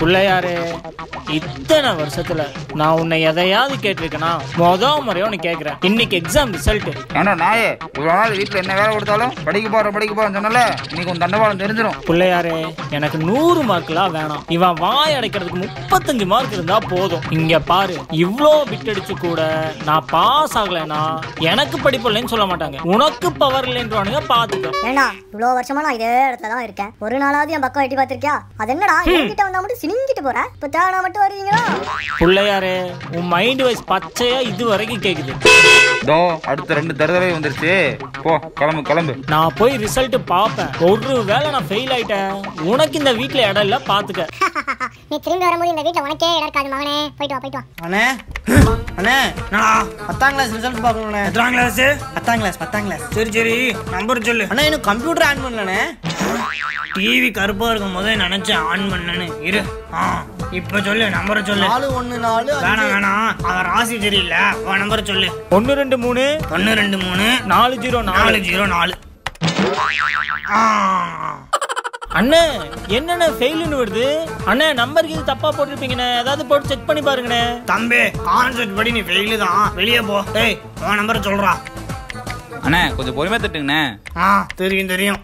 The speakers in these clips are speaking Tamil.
பிள்ளையாரு இத்தனை வருஷத்துல நான் உன்னை எதையாவது கேட்டிருக்கேனா மொத முறையா உன்னை கேட்கிறேன் இன்னைக்கு எக்ஸாம் ரிசல்ட் ஏன்னா நாயே இவ்வளோ நாள் வீட்டில் என்ன வேலை கொடுத்தாலும் படிக்க போகிறேன் படிக்க போகிறேன்னு சொன்னல இன்னைக்கு உன் தண்டவாளம் தெரிஞ்சிடும் பிள்ளையாரு எனக்கு நூறு மார்க்லாம் வேணாம் இவன் வாய் அடைக்கிறதுக்கு முப்பத்தஞ்சு மார்க் இருந்தா போதும் இங்க பாரு இவ்ளோ பிட் அடிச்சு கூட நான் பாஸ் ஆகலைன்னா எனக்கு படிப்பு இல்லைன்னு சொல்ல மாட்டாங்க உனக்கு பவர் இல்லைன்றவானுங்க பாத்துக்க ஏண்டா இவ்வளோ வருஷமா நான் இதே இடத்துல தான் இருக்கேன் ஒரு நாளாவது என் பக்கம் எட்டி பார்த்திருக்கியா அது என்னடா என்கிட்ட வந்தா மட்டும் சினிங்கிட்டு போற இப்போ தேவனா மட்டும் வருவீங்களா பிள்ளையாரு உன் மைண்ட் வைஸ் பச்சையா இது வரைக்கும் கேக்குது தோ அடுத்த ரெண்டு தடவை வந்துருச்சு போ கிளம்பு கிளம்பு நான் போய் ரிசல்ட் பார்ப்பேன் ஒரு வேளை நான் ஃபெயில் ஆயிட்டேன் உனக்கு இந்த வீட்ல இடம் இல்ல பாத்துக்க நீ திரும்பி வரும்போது இந்த வீட்டில் உனக்கே இடம் இருக்காது மகனே போயிட்டு வா போயிட்டு வா அண்ணே அண்ணே பத்தாம் கிளாஸ் ரிசல்ட் பார்க்கணுண்ணே எத்தனாம் கிளாஸ் பத்தாம் கிளாஸ் பத்தாம் கிளாஸ் சரி சரி நம்பர் சொல்லு அண்ணா இன்னும் கம்ப்யூட்டர் ஆன் பண்ணலண்ணே டிவி கருப்பா இருக்கும் போதே நினைச்சேன் ஆன் பண்ணேன்னு இரு ஆ இப்ப சொல்லு நம்பரை சொல்லு நாலு ஒன்று நாலு வேணாம் வேணாம் அவன் ராசி சரியில்லை அவன் நம்பரை சொல்லு ஒன்னு ரெண்டு மூணு ஒன்னு ரெண்டு மூணு நாலு ஜீரோ நாலு நாலு ஜீரோ நாலு ஆ. அண்ணே என்னண்ணே ஃபெயிலுன்னு வருது அண்ணே நம்பருக்கு இது தப்பா போட்டிருப்பீங்கண்ணே ஏதாவது போட்டு செக் பண்ணி பாருங்கண்ணே தம்பி கான்செப்ட் படி நீ ஃபெயிலு தான் வெளியே போ டேய் உன் நம்பரை சொல்றா அண்ணே கொஞ்சம் பொறுமையாக தட்டுங்கண்ணே ஆ தெரியும் தெரியும்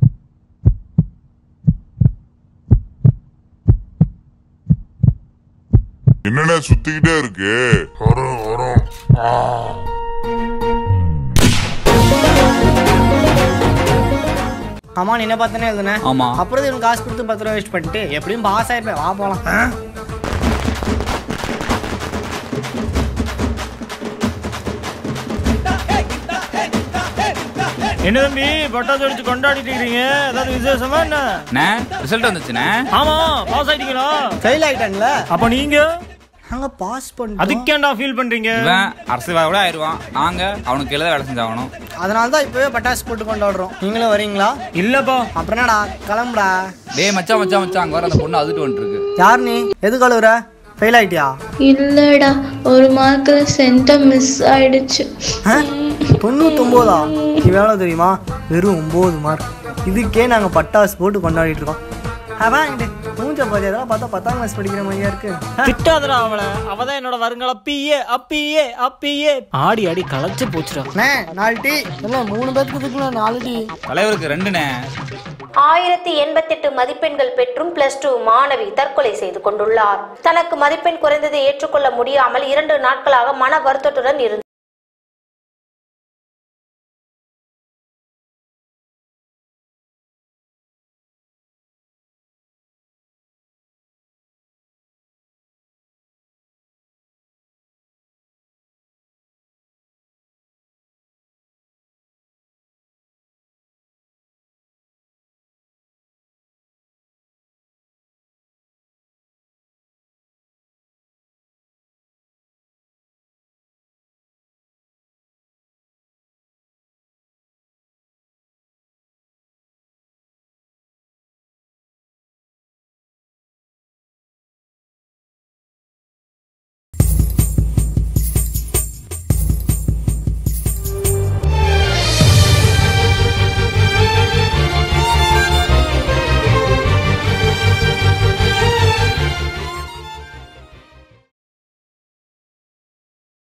என்னடா சுத்திக்கிட்டே இருக்கு வரும் வரும் ஆ ஆமா நீ என்ன பார்த்தனே எழுதுனே ஆமா. அப்புறம் இவனுக்கு காசு கொடுத்து பத்து ரூபா வேஸ்ட் பண்ணிட்டு எப்படியும் பாஸ் ஆயிப்பேன் வா போலாம் ஆ? என்ன தம்பி பட்டாசு அடிச்சு கொண்டாடிட்டு இருக்கீங்க ஏதாவது விசேஷமா என்ன அண்ணே ரிசல்ட் வந்துச்சுண்ணே ஆமா பாஸ் ஆயிட்டீங்களா ஃபெயில் ஆயிட்டான்ல அப்ப நீங்க நாங்க பாஸ் பண்ணிட்டோம் அதுக்கேண்டா ஃபீல் பண்றீங்க இவன் அரசியல்வாதி கூட ஆயிடுவான் நாங்க அவனுக்கு கீழே தான் வேலை செஞ்சாகணும் அதனால தான் இப்பவே பட்டாசு போட்டு கொண்டாடுறோம் நீங்களும் வரீங்களா இல்லப்பா அப்புறம் என்னடா கிளம்புடா டேய் மச்சான் மச்சான் மச்சான் அங்கே வர அந்த பொண்ணு அதுட்டு வந்துருக்கு யார் நீ எது கழுவுற ஃபெயில் ஆயிட்டியா இல்லடா ஒரு மார்க்ல சென்டர் மிஸ் ஆயிடுச்சு ஆ? தொண்ணூத்தொம்போதா நீ எவ்வளோ தெரியுமா வெறும் ஒம்பது மார்க் இதுக்கே நாங்கள் பட்டாசு போட்டு கொண்டாடிட்டு இருக்கோம் அதான் இது மூஞ்ச பாதி அதெல்லாம் பார்த்தா பத்தாம் கிளாஸ் படிக்கிற மாதிரியா இருக்கு ஆ? திட்டாதடா அவளை அவதான் என்னோட வருங்கால பிஏ அப்பியே அப்பியே ஆடி ஆடி களைச்சு போச்சுடா அண்ணே நாலு டீ இல்லை மூணு பேத்துக்கு நாலு டீ தலைவருக்கு ரெண்டுண்ணே ஆயிரத்தி எண்பத்தெட்டு மதிப்பெண்கள் பெற்றும் பிளஸ் டூ மாணவி தற்கொலை செய்து கொண்டுள்ளார் தனக்கு மதிப்பெண் குறைந்ததை ஏற்றுக்கொள்ள முடியாமல் இரண்டு நாட்களாக மன வருத்தத்துடன் இருந்தார்